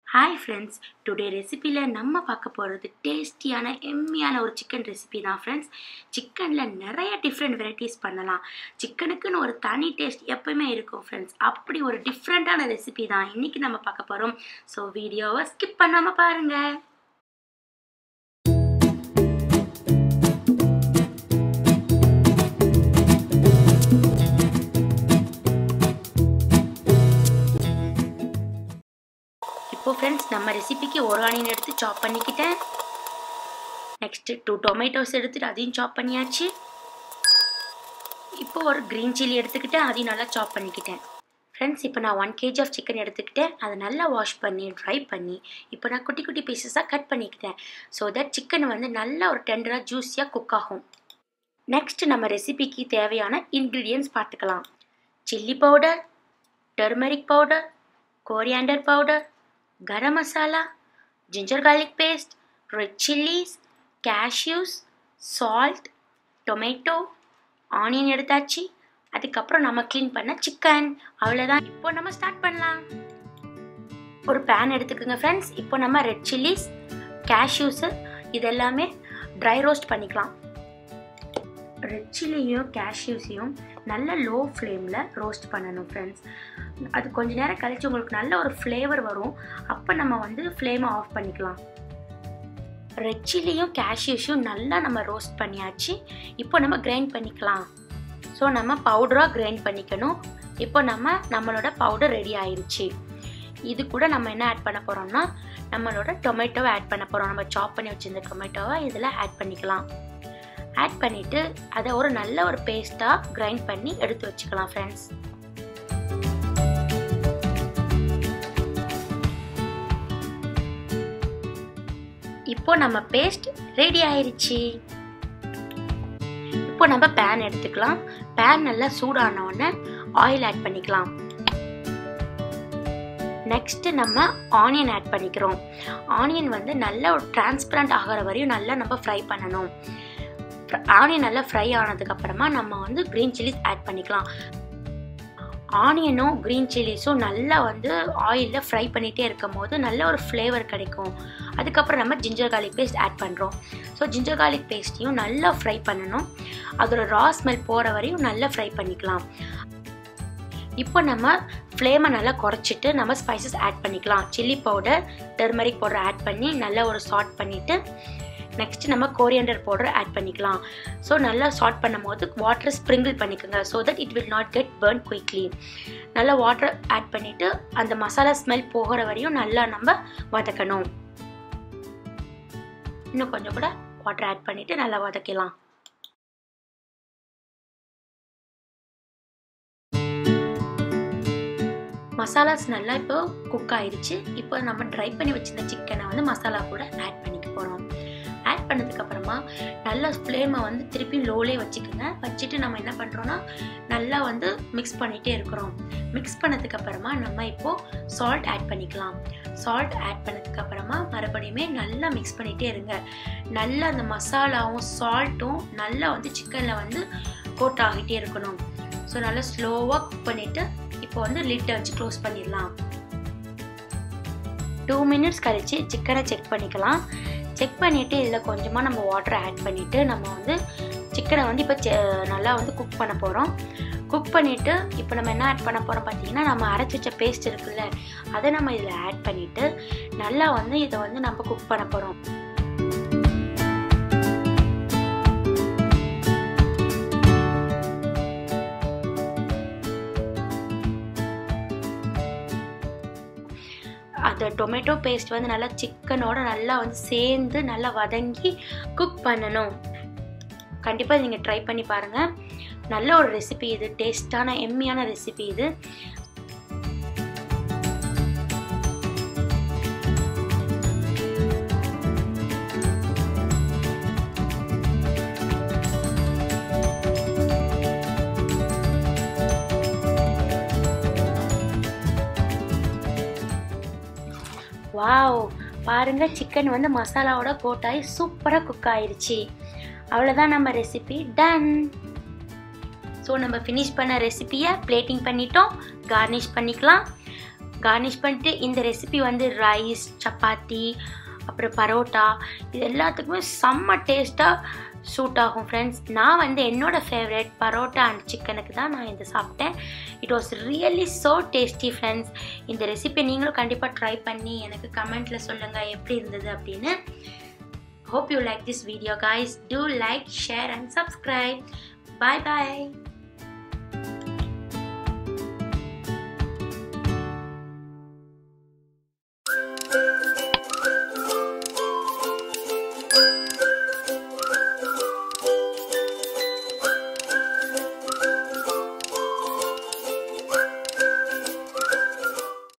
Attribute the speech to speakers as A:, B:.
A: hi friends today ரெசிப்பியில் நம்ம பார்க்க போகிறது டேஸ்டியான எம்மியான ஒரு சிக்கன் ரெசிபி தான் ஃப்ரெண்ட்ஸ் சிக்கனில் நிறைய டிஃப்ரெண்ட் வெரைட்டிஸ் பண்ணலாம் சிக்கனுக்குன்னு ஒரு தனி டேஸ்ட் எப்பவுமே இருக்கும் ஃப்ரெண்ட்ஸ் அப்படி ஒரு டிஃப்ரெண்ட்டான ரெசிபி தான் இன்றைக்கி நம்ம பார்க்க போகிறோம் ஸோ வீடியோவை ஸ்கிப் பண்ணாமல் பாருங்கள் இப்போ ஃப்ரெண்ட்ஸ் நம்ம ரெசிபிக்கு ஒரு ஆனியன் எடுத்து சாப் பண்ணிக்கிட்டேன் நெக்ஸ்ட்டு டூ டொமேட்டோஸ் எடுத்துட்டு அதையும் சாப் பண்ணியாச்சு இப்போ ஒரு க்ரீன் சில்லி எடுத்துக்கிட்டேன் அதையும் நல்லா சாப் பண்ணிக்கிட்டேன் ஃப்ரெண்ட்ஸ் இப்போ நான் ஒன் கேஜி ஆஃப் சிக்கன் எடுத்துக்கிட்டேன் அதை நல்லா வாஷ் பண்ணி ட்ரை பண்ணி இப்போ நான் குட்டி குட்டி பீசஸாக கட் பண்ணிக்கிட்டேன் ஸோ தட் சிக்கன் வந்து நல்லா ஒரு டெண்டராக ஜூஸியாக குக் ஆகும் நெக்ஸ்ட் நம்ம ரெசிபிக்கு தேவையான இன்க்ரீடியன்ஸ் பார்த்துக்கலாம் chilli powder turmeric powder coriander powder garam masala ginger garlic paste red chillies cashews salt tomato onion எடுத்தாச்சு அதுக்கப்புறம் நம்ம க்ளீன் பண்ண சிக்கன் அவ்வளோதான் இப்போ நம்ம ஸ்டார்ட் பண்ணலாம் ஒரு பேன் எடுத்துக்கோங்க ஃப்ரெண்ட்ஸ் இப்போ நம்ம ரெட் சில்லிஸ் கேஷ்யூஸு இதெல்லாமே ட்ரை ரோஸ்ட் பண்ணிக்கலாம் ரெட் சில்லியும் கேஷ்யூஸையும் நல்ல லோ ஃப்ளேமில் ரோஸ்ட் பண்ணணும் ஃப்ரெண்ட்ஸ் அது கொஞ்ச நேரம் கழித்து உங்களுக்கு நல்ல ஒரு ஃப்ளேவர் வரும் அப்போ நம்ம வந்து ஃப்ளேமை ஆஃப் பண்ணிக்கலாம் ரெட் சில்லியும் கேஷ்யூஸும் நல்லா நம்ம ரோஸ்ட் பண்ணியாச்சு இப்போ நம்ம கிரைண்ட் பண்ணிக்கலாம் ஸோ நம்ம பவுடராக கிரைண்ட் பண்ணிக்கணும் இப்போ நம்ம நம்மளோட பவுடர் ரெடி ஆயிடுச்சு இது கூட நம்ம என்ன ஆட் பண்ண போகிறோம்னா நம்மளோட டொமேட்டோவை ஆட் பண்ண போகிறோம் நம்ம சாப் பண்ணி வச்சுருந்த டொமேட்டோவை இதில் ஆட் பண்ணிக்கலாம் ஆட் பண்ணிவிட்டு அதை ஒரு நல்ல ஒரு பேஸ்ட்டாக கிரைண்ட் பண்ணி எடுத்து வச்சுக்கலாம் ஃப்ரெண்ட்ஸ் இப்போ நம்ம பேஸ்ட் ரெடி ஆயிருச்சு இப்போ நம்ம பேன் எடுத்துக்கலாம் பேன் நல்லா சூடான உடனே ஆயில் ஆட் பண்ணிக்கலாம் நெக்ஸ்ட் நம்ம ஆனியன் ஆட் பண்ணிக்கிறோம் ஆனியன் வந்து நல்ல ஒரு டிரான்ஸ்பரண்ட் ஆகிற வரையும் நல்லா நம்ம ஃப்ரை பண்ணணும் ஆனியன் நல்லா ஃப்ரை ஆனதுக்கப்புறமா நம்ம வந்து க்ரீன் சில்லிஸ் ஆட் பண்ணிக்கலாம் ஆனியனும் க்ரீன் சில்லிஸும் நல்லா வந்து ஆயிலில் ஃப்ரை பண்ணிகிட்டே இருக்கும் போது நல்ல ஒரு ஃப்ளேவர் கிடைக்கும் அதுக்கப்புறம் நம்ம ஜிஞ்சர் garlic பேஸ்ட் ஆட் பண்ணுறோம் ஸோ ஜிஞ்சர் garlic பேஸ்ட்டையும் நல்லா ஃப்ரை பண்ணணும் அதோட ரா ஸ்மெல் போகிற வரையும் நல்லா ஃப்ரை பண்ணிக்கலாம் இப்போ நம்ம ஃப்ளேமை நல்லா குறைச்சிட்டு நம்ம ஸ்பைசஸ் ஆட் பண்ணிக்கலாம் chilli powder turmeric powder add பண்ணி நல்லா ஒரு சாட் பண்ணிவிட்டு நெக்ஸ்ட் நம்ம கோரியண்டர் பவுடர் ஆட் பண்ணிக்கலாம் ஸோ நல்லா சாட் பண்ணும் போது வாட்டர் ஸ்ப்ரிங்கிள் பண்ணிக்கோங்க so that it will not get burn quickly நல்லா வாட்டர் ஆட் பண்ணிவிட்டு அந்த மசாலா ஸ்மெல் போகிற வரையும் நல்லா நம்ம வதக்கணும் இன்னும் கொஞ்சம் கூட வாட்டர் ஆட் பண்ணிவிட்டு நல்லா வதக்கலாம் மசாலாஸ் நல்லா இப்போ குக் ஆயிடுச்சு இப்போ நம்ம ட்ரை பண்ணி வச்சிருந்த சிக்கனை வந்து மசாலா கூட ஆட் பண்ணிக்க போகிறோம் ஆட் பண்ணதுக்கப்புறமா நல்லா ஃப்ளேமை வந்து திருப்பி லோலே வச்சுக்கோங்க வச்சுட்டு நம்ம என்ன பண்ணுறோன்னா நல்லா வந்து மிக்ஸ் பண்ணிகிட்டே இருக்கிறோம் மிக்ஸ் பண்ணதுக்கப்புறமா நம்ம இப்போது சால்ட் ஆட் பண்ணிக்கலாம் சால்ட் ஆட் பண்ணதுக்கப்புறமா மறுபடியுமே நல்லா மிக்ஸ் பண்ணிகிட்டே இருங்க நல்லா அந்த மசாலாவும் சால்ட்டும் நல்லா வந்து சிக்கனில் வந்து கோட் ஆகிட்டே இருக்கணும் ஸோ நல்லா ஸ்லோவாக குக் பண்ணிவிட்டு இப்போ வந்து லிட்டை வச்சு க்ளோஸ் பண்ணிடலாம் டூ மினிட்ஸ் கழித்து சிக்கனை செக் பண்ணிக்கலாம் செக் பண்ணிவிட்டு இதில் கொஞ்சமாக நம்ம வாட்டர் ஆட் பண்ணிவிட்டு நம்ம வந்து சிக்கனை வந்து இப்போ நல்லா வந்து குக் பண்ண போகிறோம் குக் பண்ணிவிட்டு இப்போ நம்ம என்ன ஆட் பண்ண போகிறோம் பார்த்தீங்கன்னா நம்ம அரைச்சி வச்ச பேஸ்ட் இருக்குல்ல அதை நம்ம இதில் ஆட் பண்ணிவிட்டு நல்லா வந்து இதை வந்து நம்ம குக் பண்ண போகிறோம் அந்த டொமேட்டோ பேஸ்ட் வந்து நல்லா சிக்கனோட நல்லா வந்து சேர்ந்து நல்லா வதங்கி குக் பண்ணணும் கண்டிப்பாக நீங்கள் ட்ரை பண்ணி பாருங்கள் நல்ல ஒரு ரெசிபி இது டேஸ்டான எம்மியான ரெசிபி இது வாவ் பாருங்க சிக்கன் வந்து மசாலாவோட கோட்டாகி சூப்பராக குக் ஆயிருச்சு அவ்வளோதான் நம்ம ரெசிபி டன் ஸோ நம்ம ஃபினிஷ் பண்ண ரெசிபியை பிளேட்டிங் பண்ணிட்டோம் கார்னிஷ் பண்ணிக்கலாம் கார்னிஷ் பண்ணிட்டு இந்த ரெசிபி வந்து ரைஸ் சப்பாத்தி அப்புறம் பரோட்டா இது எல்லாத்துக்குமே செம்ம டேஸ்ட்டாக சூட் ஆகும் ஃப்ரெண்ட்ஸ் நான் வந்து என்னோடய ஃபேவரட் பரோட்டா அண்ட் சிக்கனுக்கு தான் நான் இதை சாப்பிட்டேன் it was really so tasty friends இந்த ரெசிபி நீங்களும் கண்டிப்பாக ட்ரை பண்ணி எனக்கு கமெண்ட்டில் சொல்லுங்கள் எப்படி இருந்தது அப்படின்னு hope you like this video guys do like share and subscribe bye bye